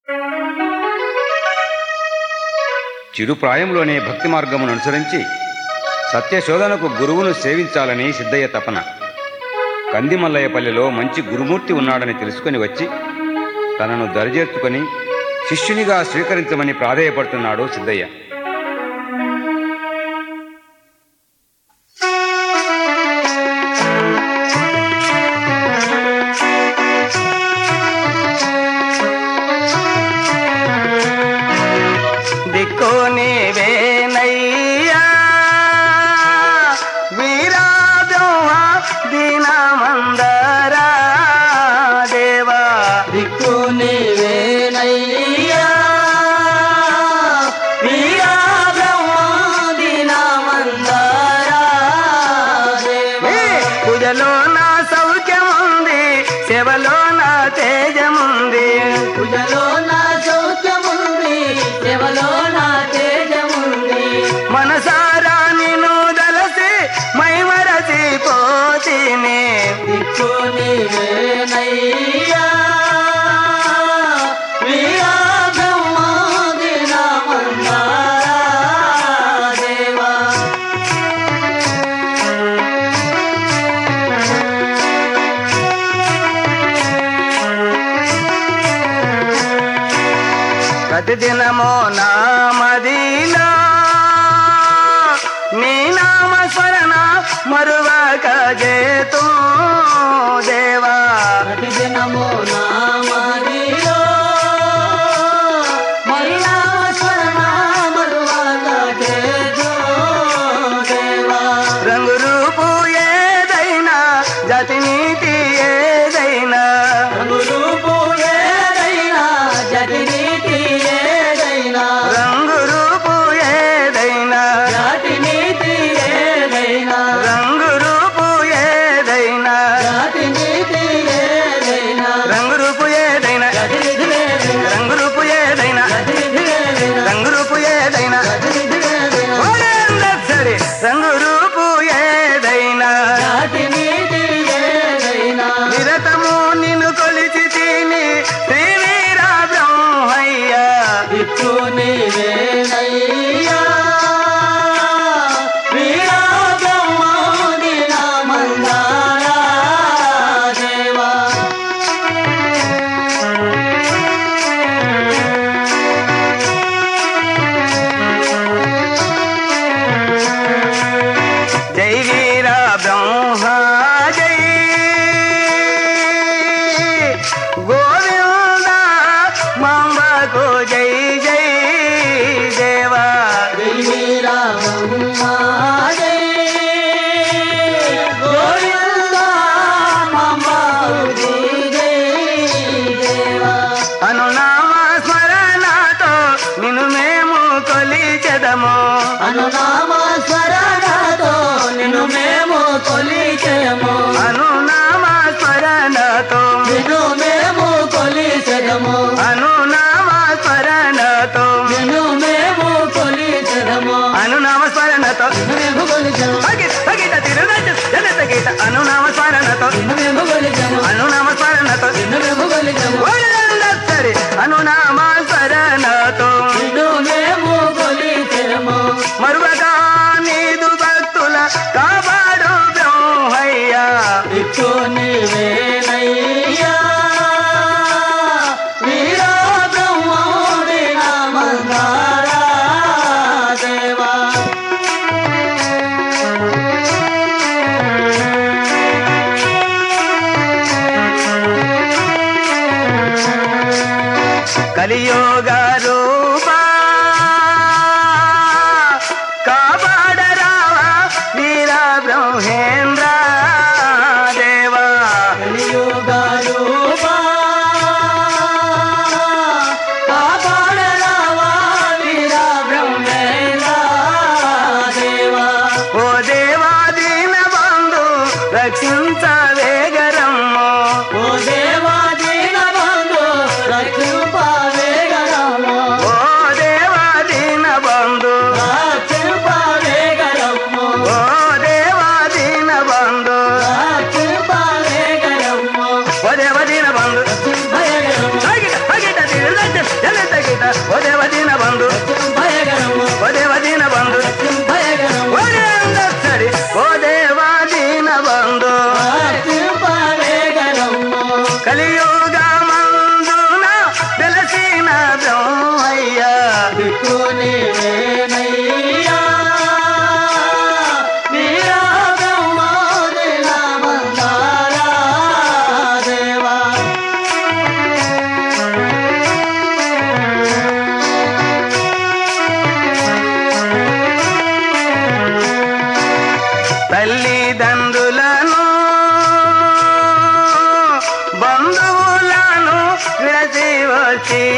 చిరుప్రాయంలోనే భక్తి మార్గమును అనుసరించి సత్యశోధనకు గురువును సేవించాలని సిద్ధయ్య తపన కందిమల్లయ్యపల్లిలో మంచి గురుమూర్తి ఉన్నాడని తెలుసుకొని వచ్చి తనను దరిచేర్చుకొని శిష్యునిగా స్వీకరించమని ప్రాధేయపడుతున్నాడు సిద్ధయ్య దిక్కు నీవేనయ్యా వీరాబ్రహ్మ దీనమందరా దేవా దిక్కు నీవేనయ్యా వీరాబ్రహ్మ దీనమందరా దేవా పూజలో నా సౌఖ్యముంది సేవలో నా తేజముంది పూజలో నా సౌఖ్యముంది సేవలో నా తేజముంది మనసారా నిన్ను దలసి మైమరసి పోతిని దిక్కు నీవేనయ్యా ప్రియా బ్రహ్మాది నామందారా దేవా ప్రతిదినమో నామదిలో నీ నామ స్మరణ మరువక చేతు దేవా ప్రతిదినమో నామదిలో మరునామ స్మరణ మరువక చేతు దేవా రంగు రూపు ఏదైనా జాతి నీతి ఏదైనా రంగు రూపు ఏదైనా జాతి నీతి ఏదైనా రంగు రూపు ఏదైనా జాతి నీతి ఏదైనా రంగు రూపు ఏదైనా జాతి నీతి ఏదైనా రంగు రూపు ఏదైనా రంగు రూపు ఏదైనా రంగు రూపు ఏదైనా ఓడందా సరే రంగు రూపు ఏదైనా నిరతము నిన్ను కొలిచి తిని శ్రీ వీర బ్రహ్మయ్య దిక్కు నీవేనయ్యా వీర బ్రహ్మాది నామందారా దేవా జై వీర బ్రహ్మ జై గోవింద మాంబకు జై జై దేవా జై వీర బ్రహ్మ జై గోవింద మాంబకు జై జై దేవా అనునామ స్మరణతో నిన్ను మేము కొలిచెదము అనునామ స్మరణతో నిన్ను మేము కొలిచెదము అనునామ స్మరణతో నిన్ను మేము కొలిచెదము అనునామ స్మరణతో నిన్ను మేము కొలిచెదము అనునామ స్మరణతో మేము కొలిచెదము తగిట తగిట తిరునచ్చు జనత గీత అనునామ స్మరణతో మేము కొలిచెదము అనునామ స్మరణతో మేము కొలిచెదము సరే అనునామ స్మరణతో మేము కొలిచెదము మరువగా నీదు భక్తుల కాపాడు బ్రహ్మయ్యా దిక్కు నీవేనయ్యా వీరా బ్రహ్మోడి నామంగారా దేవా కలియోగ రూపా కాపాడరావా వీర బ్రహ్మేంద్ర దేవా కలియోగ రూపా కాపాడరావా వీర బ్రహ్మేంద్ర దేవా ఓ దేవా దీన బంధు రక్షించవే గరమ్మో ఓ దేవా దీన బంధు రక్షింపవే గరమ్మో ఓ దేవా దీన బంధు రక్షింపవే గరమ్మో ఓ దేవా దీన బంధు రక్షింపవే గరమ్మో ఓ దేవా దీన బంధు రక్షింపవే గరమ్మో అగిట అగిట తిరుదచ్చ జనిత గీత ఓ దేవ దీన బంధు ఓ దేవ దీన బంధు ఒరే అందరి ఓ దేవ దీన బంధు కలియుగ మందున వెలసిన బ్రహ్మయ్య తల్లిదండ్రులను బంధువులను విడచి వచ్చి